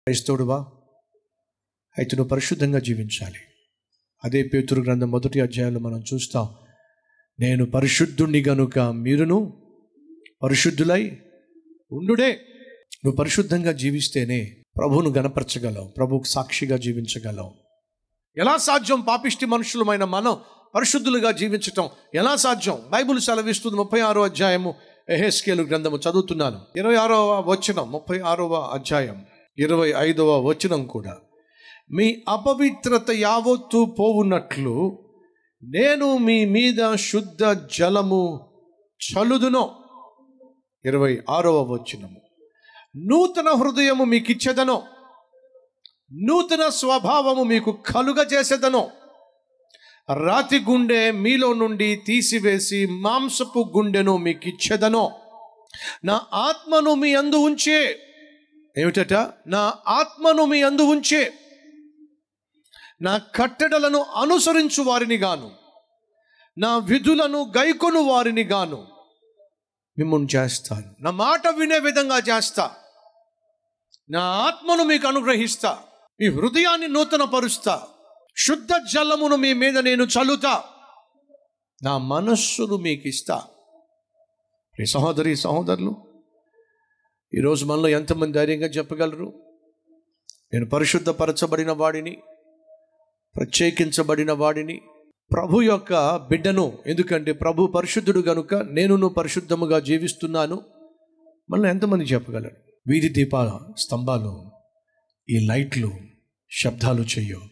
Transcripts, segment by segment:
క్రైస్తవుడువా అయితే నువ్వు పరిశుద్ధంగా జీవించాలి అదే పేతురు గ్రంథం మొదటి అధ్యాయంలో మనం చూస్తాం నేను పరిశుద్ధుణ్ణి గనుక మీరును పరిశుద్ధులై ఉండుడే నువ్వు పరిశుద్ధంగా జీవిస్తేనే ప్రభువును గనపరచగలవు ప్రభువుకు సాక్షిగా జీవించగలవు ఎలా సాధ్యం పాపిష్టి మనుషులమైన మనం పరిశుద్ధులుగా జీవించటం ఎలా సాధ్యం బైబుల్ సెలవిస్తుంది ముప్పై ఆరో అధ్యాయము ఎహెస్కేలు గ్రంథము చదువుతున్నాను ఇరవై ఆరవ వచనం ముప్పై ఆరవ అధ్యాయం ఇరవై ఐదవ వచనం కూడా మీ అపవిత్రత యావత్తు పోవున్నట్లు నేను మీ మీద శుద్ధ జలము చలుదును ఇరవై ఆరవ వచనము నూతన హృదయము మీకు ఇచ్చేదను నూతన స్వభావము మీకు కలుగజేసేదను రాతి గుండె మీలో నుండి తీసివేసి మాంసపు గుండెను మీకు ఇచ్చేదను నా ఆత్మను మీ అందు ఉంచే ఏమిటట నా ఆత్మను మీ అందు ఉంచే నా కట్టడలను అనుసరించు వారిని గాను నా విధులను గైకొను వారిని గాను మిమ్మల్ని చేస్తాను నా మాట వినే విధంగా చేస్తా నా ఆత్మను మీకు అనుగ్రహిస్తా మీ హృదయాన్ని నూతన పరుస్తా శుద్ధ జలమును మీ మీద నేను చల్లుతా నా మనస్సును మీకు ఇస్తా ఈ సహోదరి సహోదరులు ఈరోజు మనలో ఎంతమంది ధైర్యంగా చెప్పగలరు నేను పరిశుద్ధపరచబడిన వాడిని ప్రత్యేకించబడిన వాడిని ప్రభు యొక్క బిడ్డను ఎందుకంటే ప్రభు పరిశుద్ధుడు గనుక నేనును పరిశుద్ధముగా జీవిస్తున్నాను మళ్ళీ ఎంతమంది చెప్పగలరు వీధి దీపాల స్తంభాలు ఈ లైట్లు శబ్దాలు చెయ్యవు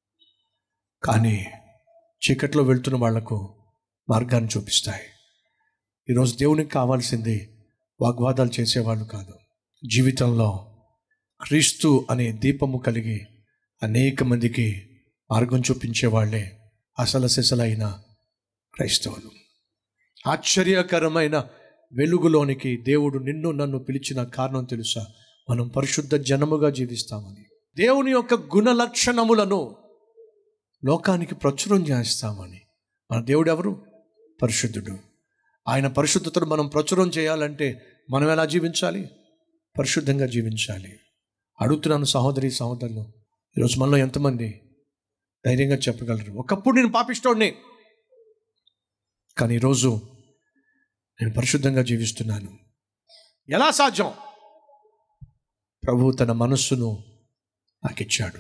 కానీ చీకట్లో వెళ్తున్న వాళ్లకు మార్గాన్ని చూపిస్తాయి ఈరోజు దేవునికి కావాల్సింది వాగ్వాదాలు చేసేవాళ్ళు కాదు జీవితంలో క్రీస్తు అనే దీపము కలిగి అనేక మందికి మార్గం చూపించే వాళ్ళే అసలు సిసలైన క్రైస్తవులు ఆశ్చర్యకరమైన వెలుగులోనికి దేవుడు నిన్ను నన్ను పిలిచిన కారణం తెలుసా మనం పరిశుద్ధ జనముగా జీవిస్తామని దేవుని యొక్క గుణ లక్షణములను లోకానికి ప్రచురం చేస్తామని మన దేవుడు ఎవరు పరిశుద్ధుడు ఆయన పరిశుద్ధతను మనం ప్రచురం చేయాలంటే మనం ఎలా జీవించాలి పరిశుద్ధంగా జీవించాలి అడుగుతున్నాను సహోదరి సహోదరులు ఈరోజు మనలో ఎంతమంది ధైర్యంగా చెప్పగలరు ఒకప్పుడు నేను పాపిస్తోడిని కానీ ఈరోజు నేను పరిశుద్ధంగా జీవిస్తున్నాను ఎలా సాధ్యం ప్రభు తన మనస్సును నాకు ఇచ్చాడు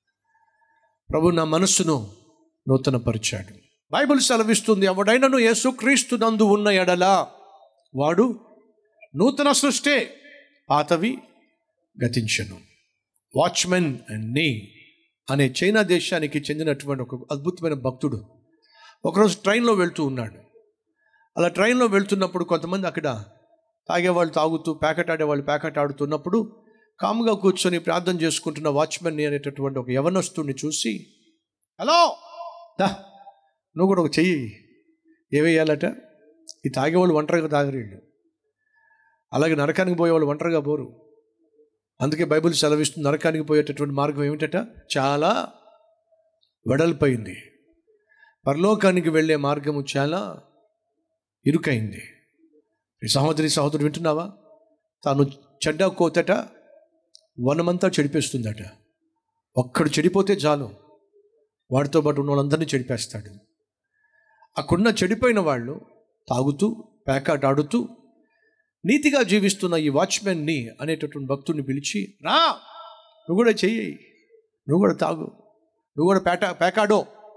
ప్రభు నా మనస్సును నూతనపరిచాడు బైబిల్ సెలవిస్తుంది ఎవడైనను యేసుక్రీస్తు నందు ఉన్న ఎడల వాడు నూతన సృష్టే పాతవి గతించను వాచ్మెన్ నీ అనే చైనా దేశానికి చెందినటువంటి ఒక అద్భుతమైన భక్తుడు ఒకరోజు ట్రైన్లో వెళ్తూ ఉన్నాడు అలా ట్రైన్లో వెళ్తున్నప్పుడు కొంతమంది అక్కడ తాగేవాళ్ళు తాగుతూ ప్యాకెట్ ఆడేవాళ్ళు ప్యాకెట్ ఆడుతున్నప్పుడు కాముగా కూర్చొని ప్రార్థన చేసుకుంటున్న వాచ్మెన్ అనేటటువంటి ఒక యవనస్తుడిని చూసి హలో దా నువ్వు కూడా ఒక చెయ్యి ఏవేయాలట ఈ తాగేవాళ్ళు ఒంటరిగా తాగరు వీళ్ళు అలాగే నరకానికి పోయేవాళ్ళు ఒంటరిగా పోరు అందుకే బైబిల్ సెలవిస్తుంది నరకానికి పోయేటటువంటి మార్గం ఏమిటట చాలా వెడల్పోయింది పరలోకానికి వెళ్ళే మార్గము చాలా ఇరుకైంది ఈ సహోదరి సహోదరుడు వింటున్నావా తాను చెడ్డ కోతట వనమంతా చెడిపేస్తుందట ఒక్కడు చెడిపోతే చాలు వాడితో పాటు ఉన్న వాళ్ళందరినీ చెడిపేస్తాడు అక్కడున్న చెడిపోయిన వాళ్ళు తాగుతూ పేకాట ఆడుతూ నీతిగా జీవిస్తున్న ఈ వాచ్మెన్ని అనేటటువంటి భక్తుడిని పిలిచి రా నువ్వు కూడా చెయ్యి నువ్వు కూడా తాగు నువ్వు కూడా పేట పేకాడో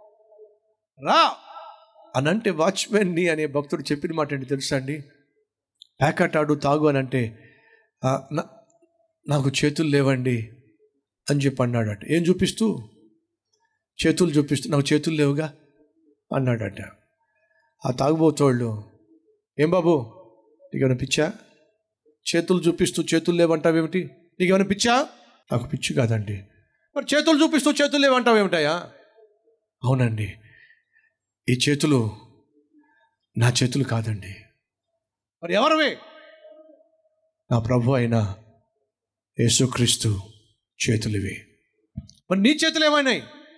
రా అని అంటే వాచ్మెన్ని అనే భక్తుడు చెప్పిన మాట ఏంటి తెలుసా అండి పేకాటాడు తాగు అని అంటే "ఆ, నా- నాకు చేతులు లేవండి అని చెప్పి అన్నాడట ఏం చూపిస్తూ చేతులు చూపిస్తూ నాకు చేతులు లేవుగా అన్నాడట ఆ తాగుబోతోళ్ళు ఏం బాబు నీకేమైనా పిచ్చా చేతులు చూపిస్తూ చేతులు లేవంటావేమిటి నీకేమైనా పిచ్చా నాకు పిచ్చి కాదండి మరి చేతులు చూపిస్తూ చేతులు లేవంటావేమిటాయా అవునండి ఈ చేతులు నా చేతులు కాదండి మరి ఎవరివి నా ప్రభు అయిన యేసుక్రీస్తు చేతులివి మరి నీ చేతులు ఏమైనాయి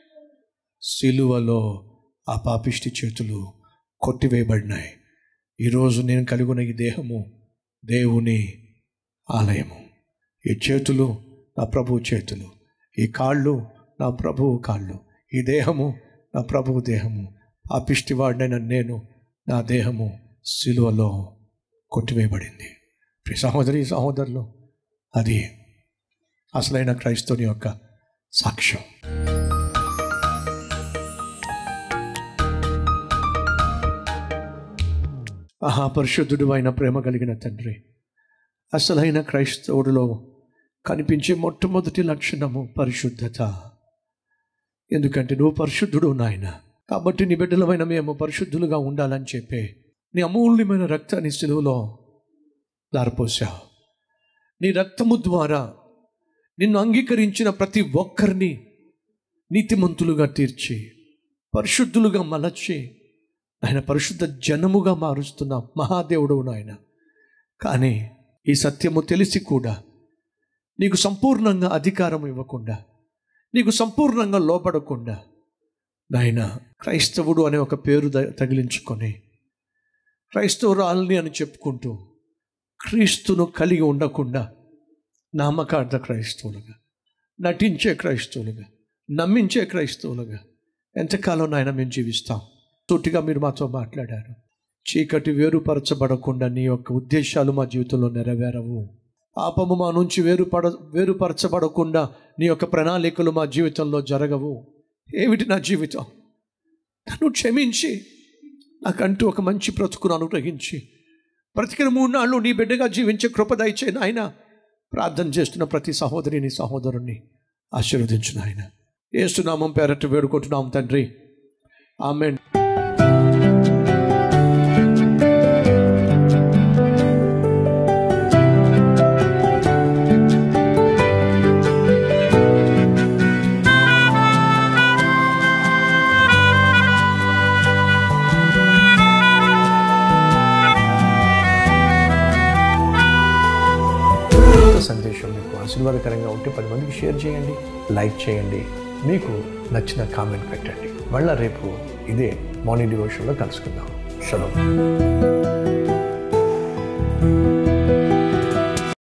సిలువలో ఆ పాపిష్టి చేతులు కొట్టివేయబడినాయి ఈరోజు నేను కలిగిన ఈ దేహము దేవుని ఆలయము ఈ చేతులు నా ప్రభువు చేతులు ఈ కాళ్ళు నా ప్రభువు కాళ్ళు ఈ దేహము నా ప్రభువు దేహము ఆ పిష్టివాడినైన నేను నా దేహము సిలువలో కొట్టివేయబడింది ప్రియ సహోదరి సహోదరులు అది అసలైన క్రైస్తవుని యొక్క సాక్ష్యం మహాపరిశుద్ధుడు అయిన ప్రేమ కలిగిన తండ్రి అసలైన క్రైస్తవుడిలో కనిపించే మొట్టమొదటి లక్షణము పరిశుద్ధత ఎందుకంటే నువ్వు పరిశుద్ధుడు నాయన కాబట్టి నీ బిడ్డలమైన మేము పరిశుద్ధులుగా ఉండాలని చెప్పే నీ అమూల్యమైన రక్తాన్ని సిలువలో దారపోసావు నీ రక్తము ద్వారా నిన్ను అంగీకరించిన ప్రతి ఒక్కరిని నీతిమంతులుగా తీర్చి పరిశుద్ధులుగా మలచి ఆయన పరిశుద్ధ జనముగా మారుస్తున్న మహాదేవుడు నాయన కానీ ఈ సత్యము తెలిసి కూడా నీకు సంపూర్ణంగా అధికారం ఇవ్వకుండా నీకు సంపూర్ణంగా లోపడకుండా నాయన క్రైస్తవుడు అనే ఒక పేరు ద- తగిలించుకొని క్రైస్తవురాల్ని అని చెప్పుకుంటూ క్రీస్తును కలిగి ఉండకుండా నామకార్థ క్రైస్తవులుగా నటించే క్రైస్తవులుగా నమ్మించే క్రైస్తవులుగా ఎంతకాలం నాయన మేము జీవిస్తాం తోటిగా మీరు మాతో మాట్లాడారు చీకటి వేరుపరచబడకుండా నీ యొక్క ఉద్దేశాలు మా జీవితంలో నెరవేరవు పాపము మా నుంచి వేరుపడ వేరుపరచబడకుండా నీ యొక్క ప్రణాళికలు మా జీవితంలో జరగవు ఏమిటి నా జీవితం నన్ను క్షమించి నాకంటూ ఒక మంచి బ్రతుకును అనుగ్రహించి బ్రతికిన మూడు నాళ్ళు నీ బిడ్డగా జీవించే కృప దయచే నాయన ప్రార్థన చేస్తున్న ప్రతి సహోదరిని సహోదరుణ్ణి ఆశీర్వదించు నాయన ఏసునామం పేరట్టు వేడుకుంటున్నాం తండ్రి ఆమెన్ కొత్త సందేశం మీకు ఆశీర్వాదకరంగా ఉంటే పది మందికి షేర్ చేయండి లైక్ చేయండి మీకు నచ్చిన కామెంట్ పెట్టండి మళ్ళా రేపు ఇదే మార్నింగ్ డివోషన్లో కలుసుకుందాం షలో